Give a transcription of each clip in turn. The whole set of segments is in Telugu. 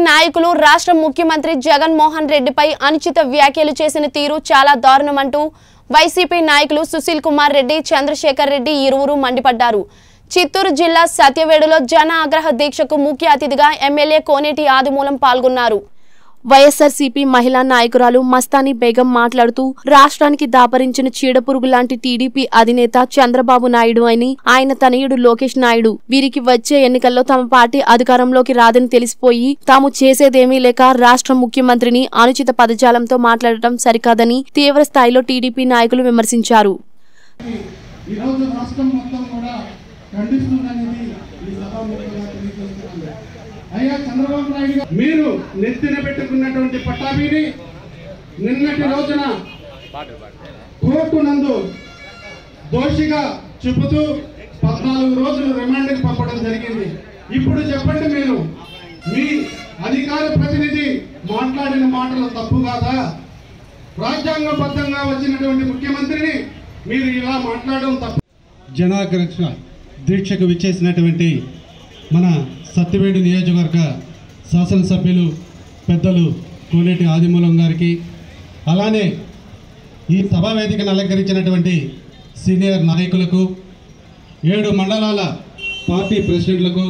నాయకులు రాష్ట్ర ముఖ్యమంత్రి జగన్మోహన్ రెడ్డిపై అనుచిత వ్యాఖ్యలు చేసిన తీరు చాలా దారుణమంటూ వైసీపీ నాయకులు సుశీల్ కుమార్ రెడ్డి చంద్రశేఖర్ రెడ్డి ఇరువురు మండిపడ్డారు చిత్తూరు జిల్లా సత్యవేడులో జన ఆగ్రహ దీక్షకు ముఖ్య అతిథిగా ఎమ్మెల్యే కోనేటి ఆదిమూలం పాల్గొన్నారు వైఎస్ఆర్సీపీ మహిళా నాయకురాలు మస్తానీ బేగం మాట్లాడుతూ రాష్ట్రానికి దాపరించిన చీడపురుగు లాంటి టీడీపీ అధినేత చంద్రబాబు నాయుడు అని ఆయన తనయుడు లోకేష్ నాయుడు వీరికి వచ్చే ఎన్నికల్లో తమ పార్టీ అధికారంలోకి రాదని తెలిసిపోయి తాము చేసేదేమీ లేక రాష్ట్ర ముఖ్యమంత్రిని అనుచిత పదజాలంతో మాట్లాడటం సరికాదని తీవ్ర స్థాయిలో టీడీపీ నాయకులు విమర్శించారు ఈరోజు రాష్ట్రం మొత్తం కూడా ఖండిస్తుందనేది ఈ సభాముఖంగా తెలియజేస్తున్నాను అయ్యా చంద్రబాబు నాయుడు గారు మీరు నెత్తిన పెట్టుకున్నటువంటి పట్టాభిని నిన్నటి రోజున కోర్టు నందు దోషిగా చెబుతూ పద్నాలుగు రోజులు రిమాండ్కి పంపడం జరిగింది ఇప్పుడు చెప్పండి మీరు మీ అధికార ప్రతినిధి మాట్లాడిన మాటలు తప్పు కాదా రాజ్యాంగబద్ధంగా వచ్చినటువంటి ముఖ్యమంత్రిని మీరు ఇలా మాట్లాడడం తప్పు జనాగ్రక్ష దీక్షకు విచ్చేసినటువంటి మన సత్యవేడు నియోజకవర్గ శాసనసభ్యులు పెద్దలు కోనేటి ఆదిమూలం గారికి అలానే ఈ సభా వేదికను అలంకరించినటువంటి సీనియర్ నాయకులకు ఏడు మండలాల పార్టీ ప్రెసిడెంట్లకు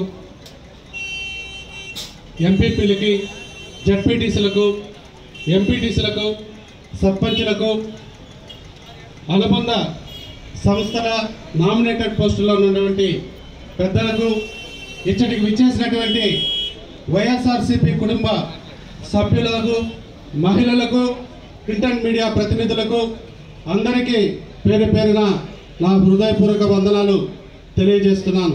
ఎంపీపీలకి జడ్పీటీసీలకు ఎంపీటీసీలకు సర్పంచ్లకు అనుబంధ సంస్థల నామినేటెడ్ పోస్టుల్లో ఉన్నటువంటి పెద్దలకు ఇచ్చటికి విచ్చేసినటువంటి వైఎస్ఆర్సీపీ కుటుంబ సభ్యులకు మహిళలకు ప్రింట్ అండ్ మీడియా ప్రతినిధులకు అందరికీ పేరు పేరున నా హృదయపూర్వక వందనాలు తెలియజేస్తున్నాను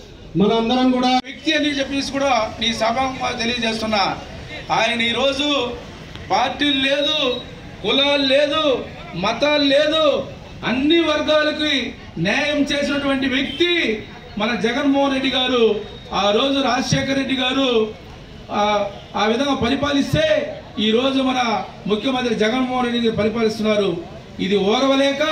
మనందరం కూడా వ్యక్తి అని చెప్పేసి కూడా నీ సభ తెలియజేస్తున్నా ఆయన ఈరోజు పార్టీలు లేదు కులాలు లేదు మతాలు లేదు అన్ని వర్గాలకి న్యాయం చేసినటువంటి వ్యక్తి మన జగన్మోహన్ రెడ్డి గారు ఆ రోజు రాజశేఖర రెడ్డి గారు ఆ ఆ విధంగా పరిపాలిస్తే ఈరోజు మన ముఖ్యమంత్రి జగన్మోహన్ రెడ్డి గారు పరిపాలిస్తున్నారు ఇది ఓరవలేక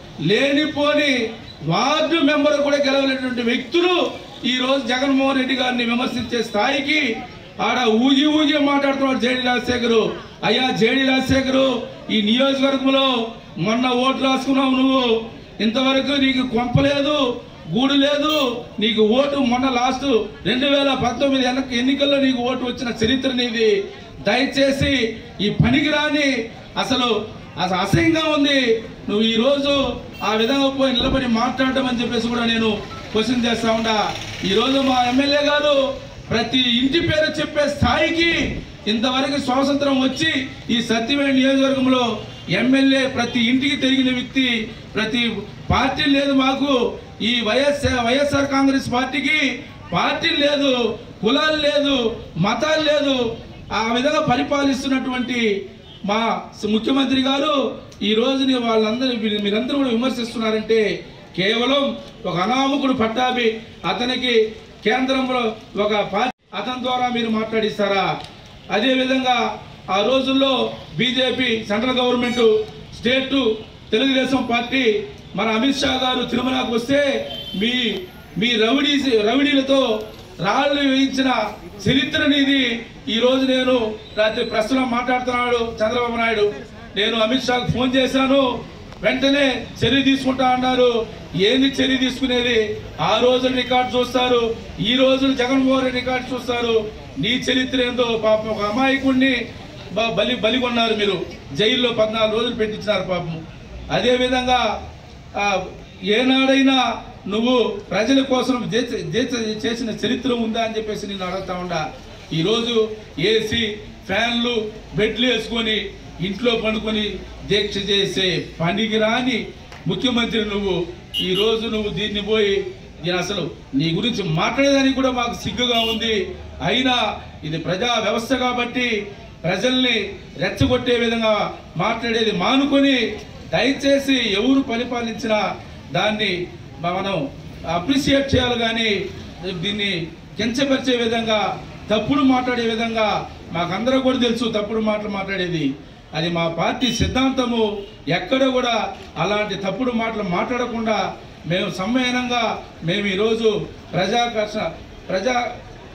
లేనిపోని వార్డు మెంబర్ కూడా గెలవలేనటువంటి వ్యక్తులు ఈ రోజు జగన్మోహన్ రెడ్డి గారిని విమర్శించే స్థాయికి ఆడ ఊగి ఊగి మాట్లాడుతున్నాడు జేడి రాజశేఖరు అయ్యా జేడి రాజశేఖరు ఈ నియోజకవర్గంలో మొన్న ఓట్లు రాసుకున్నావు నువ్వు ఇంతవరకు నీకు కొంపలేదు గూడు లేదు నీకు ఓటు మొన్న లాస్ట్ రెండు వేల పంతొమ్మిది ఎన్నిక ఎన్నికల్లో నీకు ఓటు వచ్చిన చరిత్ర నీది దయచేసి ఈ పనికిరాని అసలు అసలు అసహ్యంగా ఉంది నువ్వు ఈ రోజు ఆ విధంగా పోయి నిలబడి మాట్లాడటం అని చెప్పేసి కూడా నేను క్వశ్చన్ చేస్తా ఉండా ఈ రోజు మా ఎమ్మెల్యే గారు ప్రతి ఇంటి పేరు చెప్పే స్థాయికి ఇంతవరకు స్వాతంత్రం వచ్చి ఈ సత్యవేడి నియోజకవర్గంలో ఎమ్మెల్యే ప్రతి ఇంటికి తిరిగిన వ్యక్తి ప్రతి పార్టీ లేదు మాకు ఈ వైఎస్ వైఎస్ఆర్ కాంగ్రెస్ పార్టీకి పార్టీ లేదు కులాలు లేదు మతాలు లేదు ఆ విధంగా పరిపాలిస్తున్నటువంటి మా ముఖ్యమంత్రి గారు ఈ రోజుని వాళ్ళందరూ మీరు- మీరందరూ కూడా విమర్శిస్తున్నారంటే కేవలం ఒక అనామకుడు పట్టాభి అతనికి కేంద్రంలో ఒక పార్టీ అతని ద్వారా మీరు మాట్లాడిస్తారా అదేవిధంగా ఆ రోజుల్లో BJP central government state Telugu Desam party మన అమిత్ షా గారు తిరుమలకు వస్తే మీ మీ రౌడీ రౌడీలతో రాళ్ళు వేయించిన చరిత్ర నీది ఈ రోజు నేను రాత్రి ప్రశ్నలో మాట్లాడుతున్నాడు చంద్రబాబు నాయుడు నేను అమిత్ షాకు ఫోన్ చేశాను వెంటనే చర్య తీసుకుంటా అన్నారు ఏంది చర్య తీసుకునేది ఆ రోజు రికార్డు చూస్తారు ఈ రోజు జగన్మోహన్ రెడ్డి రికార్డు చూస్తారు నీ చరిత్ర ఏందో పాపం ఒక అమాయకుడిని బ- బలి బలిగొన్నారు మీరు జైల్లో పద్నాలుగు రోజులు పెట్టించినారు పాపం అదేవిధంగా ఆ, ఏనాడైనా నువ్వు ప్రజల కోసం చేస- చేస- చేసిన చరిత్ర ఉందా అని చెప్పేసి నేను అడుగుతా ఉండా ఈరోజు ఏసీ ఫ్యాన్లు బెడ్లు వేసుకొని ఇంట్లో పండుకొని దీక్ష చేసే పనికి రాని ముఖ్యమంత్రి నువ్వు ఈరోజు నువ్వు దీన్ని పోయి నేను అసలు నీ గురించి మాట్లాడేదానికి కూడా మాకు సిగ్గుగా ఉంది అయినా ఇది ప్రజా వ్యవస్థ కాబట్టి ప్రజల్ని రెచ్చగొట్టే విధంగా మాట్లాడేది మానుకొని దయచేసి ఎవరు పరిపాలించినా దాన్ని మనం అప్రిషియేట్ చేయాలి కానీ దీన్ని కించపరిచే విధంగా తప్పుడు మాట్లాడే విధంగా మాకందరూ కూడా తెలుసు తప్పుడు మాటలు మాట్లాడేది అది మా పార్టీ సిద్ధాంతము ఎక్కడ కూడా అలాంటి తప్పుడు మాటలు మాట్లాడకుండా మేము సమ్మేళనంగా మేము ఈరోజు ప్రజాకర్ష ప్రజా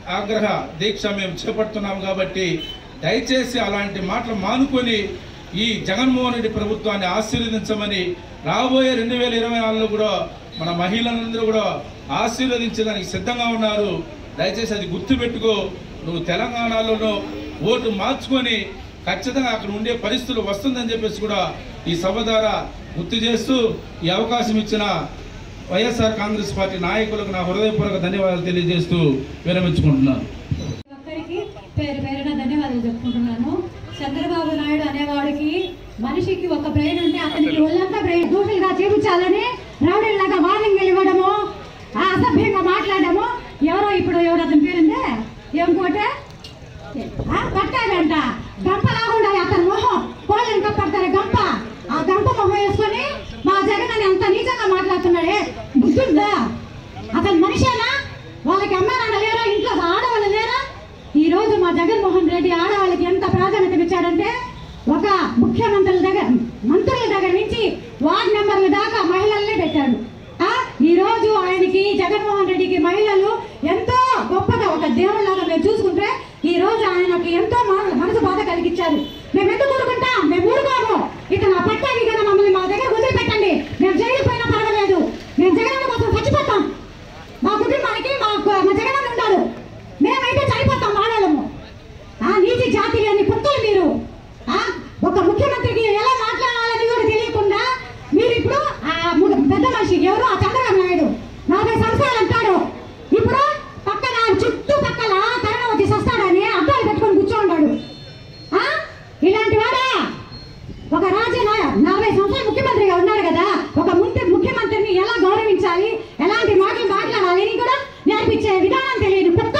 ఆగ్రహ దీక్ష మేము చేపడుతున్నాం కాబట్టి దయచేసి అలాంటి మాటలు మానుకొని ఈ జగన్మోహన్ రెడ్డి ప్రభుత్వాన్ని ఆశీర్వదించమని రాబోయే రెండు వేల ఇరవై నాలుగులో కూడా మన మహిళలందరూ కూడా ఆశీర్వదించడానికి సిద్ధంగా ఉన్నారు దయచేసి అది గుర్తుపెట్టుకో నువ్వు తెలంగాణలోనూ ఓటు మార్చుకొని ఖచ్చితంగా అక్కడ ఉండే పరిస్థితులు వస్తుందని చెప్పేసి కూడా ఈ సభ ద్వారా గుర్తు చేస్తూ ఈ అవకాశం ఇచ్చిన వైఎస్ఆర్ కాంగ్రెస్ పార్టీ నాయకులకు నా హృదయపూర్వక ధన్యవాదాలు తెలియజేస్తూ విరమించుకుంటున్నాను ఒక్కరికి పేరు పేరున ధన్యవాదాలు చెప్పుకుంటున్నాను చంద్రబాబు నాయుడు అనేవాడికి మనిషికి ఒక బ్రెయిన్ ఉంటే అతనికి ఒళ్ళంతా బ్రెయిన్ దూషలుగా చూపించాలని రౌడీలాగా వార్నింగ్ ఇవ్వడము ఆ అసభ్యంగా మాట్లాడము ఎవరో ఇప్పుడు ఎవరు అతని పేరుందే ఇంకోటి ఆ, పట్టాడంట గంప లాగుండా అతని మొహం కోళ్ళు ఇంకా పడతారు గంప ఆ గంప మొహం వేసుకొని మా జగన్ అని ఎంత నీచంగా మాట్లాడుతున్నాడే బుద్ధుందా అతను మనిషేనా వాళ్ళకి అమ్మ నాన్న లేరా ఇంట్లో ఆడవాళ్ళు లేరా ఈ రోజు మా జగన్మోహన్ రెడ్డి ఆడవాళ్ళకి ఎంత ప్రాధాన్యత ఇచ్చాడంటే ఒక ముఖ్యమంత్రుల దగ్గర మంత్రుల దగ్గర నుంచి వార్డు మెంబర్ల దాకా మహిళల్ని పెట్టాడు ఆ ఈ రోజు ఆయనకి జగన్మోహన్ రెడ్డికి మహిళలు ఎంతో గొప్పగా ఒక దేవుళ్ళగా మేము చూసుకుంటే ఈ రోజు ఆయనకి ఎంతో మన- మనసు బాధ కలిగించారు మేము ఎందుకు ఊరుకుంటాం మేము ఊరుకోము ఇక నా పట్టాలి కదా మమ్మల్ని మా దగ్గర వదిలిపెట్టండి మేము జైలు పోయినా పర్వాలేదు మేము జగన్ కోసం చచ్చిపోతాం మా కుటుంబానికి మా మా జగన్ ఉంటారు మేమైతే చనిపోతాం ఆడవాళ్ళము ఆ నీతి జాతి లేని పుత్తలు మీరు ఆ ఒక ముఖ్యమంత్రికి ఎలా మాట్లాడాలని కూడా తెలియకుండా మీరు ఇప్పుడు ఆ ము- పెద్ద మనిషి ఎవరు ఆ చంద్రబాబు నాయుడు నలభై సంవత్సరాలు అంటాడు ఇప్పుడు పక్కన చుట్టుపక్కల కరోనా సస్తాడని అద్దాలు పెట్టుకొని కూర్చోండాడు ఆ ఇలాంటి వాడా ఒక రాజు నా- నలభై సంవత్సరాలు ముఖ్యమంత్రిగా ఉన్నాడు కదా ఒక ముందు ముఖ్యమంత్రిని ఎలా గౌరవించాలి ఎలాంటి మాటలు మాట్లాడాలి అని కూడా నేర్పించే విధానం తెలియదు కొత్త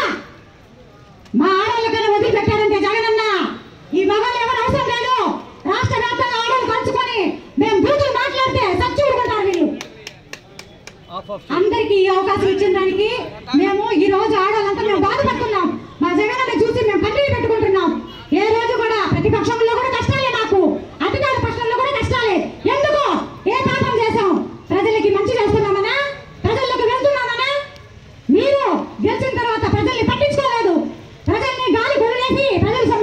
మా ఆడవాళ్ళకన్నా వదిలిపెట్టారంటే జగనన్న ఈ మగాళ్ళు ఎవరు అవసరం లేదు రాష్ట్ర వ్యాప్తంగా ఆడవాళ్ళు పంచుకొని మేము బూతులు మాట్లాడితే సచ్చి ఊరుకుంటారు వీళ్ళు అందరికీ ఈ అవకాశం ఇచ్చిన దానికి మేము ఈ రోజు ఆడవాళ్ళంతా మేము బాధపడుతున్నాం మా జగనన్న చూసి మేము కన్నీళ్ళు పెట్టుకుంటున్నాం ఏ రోజు కూడా ప్రతిపక్షంలో కూడా కష్టాలే మాకు అధికార పక్షంలో కూడా కష్టాలే ఎందుకు ఏ పాపం చేశాం ప్రజలకి మంచి చేస్తున్నామనా ప్రజల్లోకి వెళ్తున్నామనా మీరు గెలిచిన తర్వాత ప్రజల్ని పట్టించుకోలేదు ప్రజల్ని గాలి గొడవలేసి ప్రజల